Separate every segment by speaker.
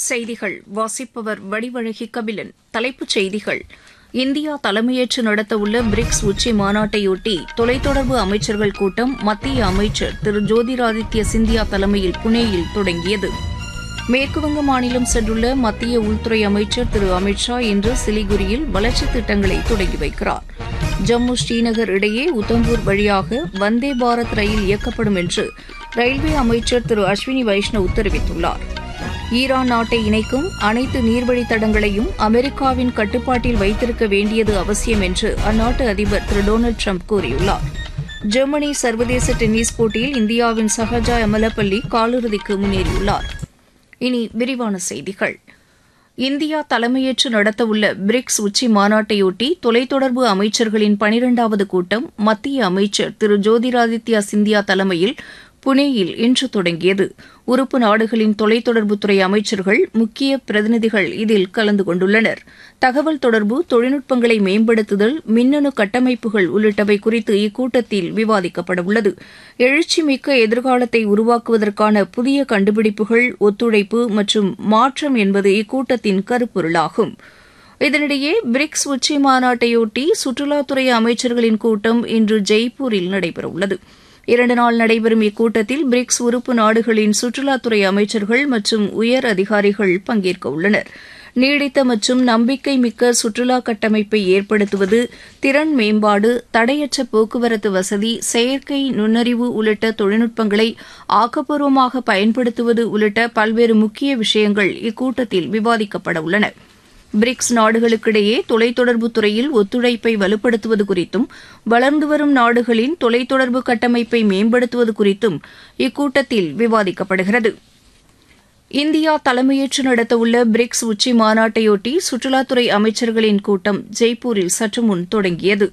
Speaker 1: செய்திகள் வாசிப்பவர் வடிவழகி கபிலன் தலைப்புச் செய்திகள் இந்தியா தலைமையேற்று நடத்தவுள்ள பிரிக்ஸ் உச்சி மாநாட்டையொட்டி தொலைத்தொடர்பு அமைச்சர்கள் கூட்டம் மத்திய அமைச்சர் திரு ஜோதிராதித்ய சிந்தியா தலைமையில் புனேயில் தொடங்கியது மேற்குவங்க மாநிலம் சென்றுள்ள மத்திய உள்துறை அமைச்சர் திரு அமித் ஷா இன்று சிலிகுரியில் வளர்ச்சித் திட்டங்களை தொடங்கி வைக்கிறார் ஜம்மு ஸ்ரீநகர் இடையே உத்தம்பூர் வழியாக வந்தே பாரத் ரயில் இயக்கப்படும் என்று ரயில்வே அமைச்சர் திரு அஸ்வினி வைஷ்ணவ் தெரிவித்துள்ளார் ஈரான் நாட்டை இணைக்கும் அனைத்து நீர்வழித் தடங்களையும் அமெரிக்காவின் கட்டுப்பாட்டில் வைத்திருக்க வேண்டியது அவசியம் என்று அந்நாட்டு அதிபர் திரு டொனால்டு ட்ரம்ப் கூறியுள்ளார் ஜெர்மனி சர்வதேச டென்னிஸ் போட்டியில் இந்தியாவின் சஹஜா எமலப்பள்ளி காலிறுதிக்கு முன்னேறியுள்ளார் இனி விரிவான செய்திகள் இந்தியா தலைமையேற்று நடத்தவுள்ள பிரிக்ஸ் உச்சி மாநாட்டையொட்டி தொலைத்தொடர்பு அமைச்சர்களின் பனிரெண்டாவது கூட்டம் மத்திய அமைச்சர் திரு ஜோதிராதித்யா சிந்தியா தலைமையில் புனேயில் இன்று தொடங்கியது உறுப்பு நாடுகளின் தொலைத்தொடர்புத்துறை அமைச்சர்கள் முக்கிய பிரதிநிதிகள் இதில் கலந்து கொண்டுள்ளனர் தகவல் தொடர்பு தொழில்நுட்பங்களை மேம்படுத்துதல் மின்னணு கட்டமைப்புகள் உள்ளிட்டவை குறித்து இக்கூட்டத்தில் விவாதிக்கப்படவுள்ளது எழுச்சிமிக்க எதிர்காலத்தை உருவாக்குவதற்கான புதிய கண்டுபிடிப்புகள் ஒத்துழைப்பு மற்றும் மாற்றம் என்பது இக்கூட்டத்தின் கருப்பொருளாகும் இதனிடையே பிரிக்ஸ் உச்சி மாநாட்டையொட்டி சுற்றுலாத்துறை அமைச்சர்களின் கூட்டம் இன்று ஜெய்ப்பூரில் நடைபெறவுள்ளது இரண்டு நாள் நடைபெறும் இக்கூட்டத்தில் பிரிக்ஸ் உறுப்பு நாடுகளின் சுற்றுலாத்துறை அமைச்சர்கள் மற்றும் உயர் அதிகாரிகள் பங்கேற்க உள்ளனர் நீடித்த மற்றும் நம்பிக்கை மிக்க சுற்றுலா கட்டமைப்பை ஏற்படுத்துவது திறன் மேம்பாடு தடையற்ற போக்குவரத்து வசதி செயற்கை நுண்ணறிவு உள்ளிட்ட தொழில்நுட்பங்களை ஆக்கப்பூர்வமாக பயன்படுத்துவது உள்ளிட்ட பல்வேறு முக்கிய விஷயங்கள் இக்கூட்டத்தில் விவாதிக்கப்பட உள்ளன பிரிக்ஸ் நாடுகளுக்கிடையே தொலைத்தொடர்பு துறையில் ஒத்துழைப்பை வலுப்படுத்துவது குறித்தும் வளர்ந்து வரும் நாடுகளின் தொலைத்தொடர்பு கட்டமைப்பை மேம்படுத்துவது குறித்தும் இக்கூட்டத்தில் விவாதிக்கப்படுகிறது இந்தியா தலைமையேற்று நடத்தவுள்ள பிரிக்ஸ் உச்சி மாநாட்டையொட்டி சுற்றுலாத்துறை அமைச்சர்களின் கூட்டம் ஜெய்ப்பூரில் சற்றுமுன் தொடங்கியது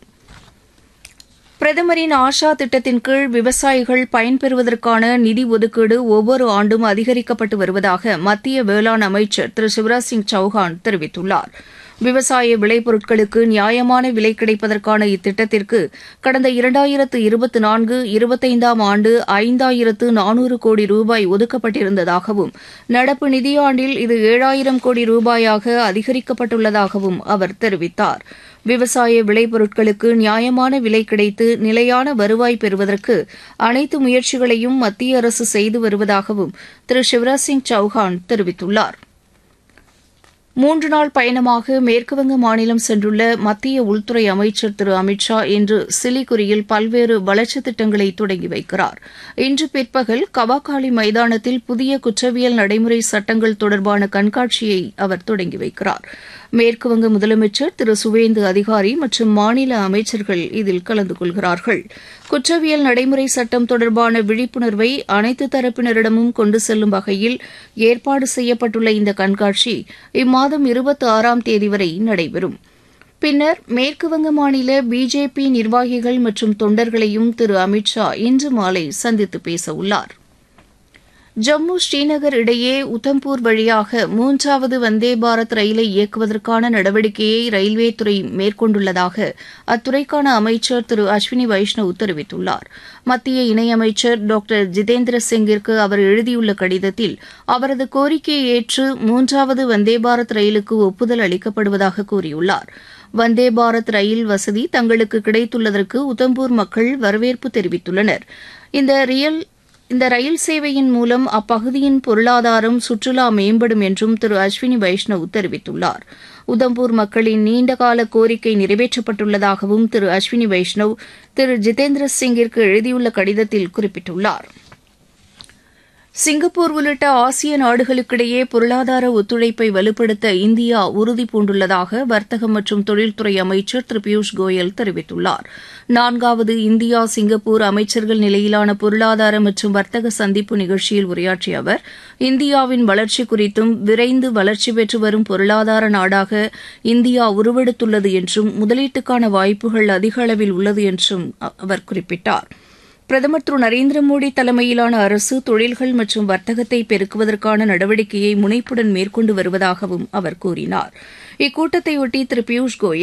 Speaker 1: பிரதமரின் ஆஷா திட்டத்தின் கீழ் விவசாயிகள் பயன்பெறுவதற்கான நிதி ஒதுக்கீடு ஒவ்வொரு ஆண்டும் அதிகரிக்கப்பட்டு வருவதாக மத்திய வேளாண் அமைச்சர் திரு சிவராஜ் சிங் சௌஹான் தெரிவித்துள்ளார் விவசாய விளைபொருட்களுக்கு நியாயமான விலை கிடைப்பதற்கான இத்திட்டத்திற்கு கடந்த இரண்டாயிரத்து இருபத்தி நான்கு இருபத்தைந்தாம் ஆண்டு ஐந்தாயிரத்து நானூறு கோடி ரூபாய் ஒதுக்கப்பட்டிருந்ததாகவும் நடப்பு நிதியாண்டில் இது ஏழாயிரம் கோடி ரூபாயாக அதிகரிக்கப்பட்டுள்ளதாகவும் அவர் தெரிவித்தார் விவசாய விளைபொருட்களுக்கு நியாயமான விலை கிடைத்து நிலையான வருவாய் பெறுவதற்கு அனைத்து முயற்சிகளையும் மத்திய அரசு செய்து வருவதாகவும் திரு சிவராஜ் சிங் சௌஹான் தெரிவித்துள்ளார் மூன்று நாள் பயணமாக மேற்குவங்க மாநிலம் சென்றுள்ள மத்திய உள்துறை அமைச்சர் திரு அமித் ஷா இன்று சிலிகுரியில் பல்வேறு வளர்ச்சித் திட்டங்களை தொடங்கி வைக்கிறார் இன்று பிற்பகல் கவாகாலி மைதானத்தில் புதிய குற்றவியல் நடைமுறை சட்டங்கள் தொடர்பான கண்காட்சியை அவர் தொடங்கி வைக்கிறார் மேற்குவங்க முதலமைச்சர் திரு சுவேந்து அதிகாரி மற்றும் மாநில அமைச்சர்கள் இதில் கலந்து கொள்கிறார்கள் குற்றவியல் நடைமுறை சட்டம் தொடர்பான விழிப்புணர்வை அனைத்து தரப்பினரிடமும் கொண்டு செல்லும் வகையில் ஏற்பாடு செய்யப்பட்டுள்ள இந்த கண்காட்சி இம்மாதம் இருபத்தி ஆறாம் தேதி வரை நடைபெறும் பின்னர் மேற்குவங்க மாநில பிஜேபி நிர்வாகிகள் மற்றும் தொண்டர்களையும் திரு அமித் ஷா இன்று மாலை சந்தித்து பேசவுள்ளார் ஜம்மு ஸ்ரீநகர் இடையே உத்தம்பூர் வழியாக மூன்றாவது வந்தே பாரத் ரயிலை இயக்குவதற்கான நடவடிக்கையை ரயில்வே துறை மேற்கொண்டுள்ளதாக அத்துறைக்கான அமைச்சர் திரு அஸ்வினி வைஷ்ணவ் தெரிவித்துள்ளார் மத்திய இணையமைச்சர் டாக்டர் ஜிதேந்திர சிங்கிற்கு அவர் எழுதியுள்ள கடிதத்தில் அவரது கோரிக்கையை ஏற்று மூன்றாவது வந்தே பாரத் ரயிலுக்கு ஒப்புதல் அளிக்கப்படுவதாக கூறியுள்ளார் வந்தே பாரத் ரயில் வசதி தங்களுக்கு கிடைத்துள்ளதற்கு உத்தம்பூர் மக்கள் வரவேற்பு தெரிவித்துள்ளனர் இந்த ரியல் இந்த ரயில் சேவையின் மூலம் அப்பகுதியின் பொருளாதாரம் சுற்றுலா மேம்படும் என்றும் திரு அஸ்வினி வைஷ்ணவ் தெரிவித்துள்ளார் உதம்பூர் மக்களின் நீண்டகால கோரிக்கை நிறைவேற்றப்பட்டுள்ளதாகவும் திரு அஸ்வினி வைஷ்ணவ் திரு ஜிதேந்திர சிங்கிற்கு எழுதியுள்ள கடிதத்தில் குறிப்பிட்டுள்ளார் சிங்கப்பூர் உள்ளிட்ட ஆசிய நாடுகளுக்கிடையே பொருளாதார ஒத்துழைப்பை வலுப்படுத்த இந்தியா உறுதி பூண்டுள்ளதாக வர்த்தகம் மற்றும் தொழில்துறை அமைச்சர் திரு பியூஷ் கோயல் தெரிவித்துள்ளார் நான்காவது இந்தியா சிங்கப்பூர் அமைச்சர்கள் நிலையிலான பொருளாதார மற்றும் வர்த்தக சந்திப்பு நிகழ்ச்சியில் உரையாற்றிய அவர் இந்தியாவின் வளர்ச்சி குறித்தும் விரைந்து வளர்ச்சி பெற்று வரும் பொருளாதார நாடாக இந்தியா உருவெடுத்துள்ளது என்றும் முதலீட்டுக்கான வாய்ப்புகள் அதிக அளவில் உள்ளது என்றும் அவர் குறிப்பிட்டார் பிரதமர் திரு நரேந்திர மோடி தலைமையிலான அரசு தொழில்கள் மற்றும் வர்த்தகத்தை பெருக்குவதற்கான நடவடிக்கையை முனைப்புடன் மேற்கொண்டு வருவதாகவும் அவர் கூறினார் இக்கூட்டத்தையொட்டி திரு பியூஷ் கோயல்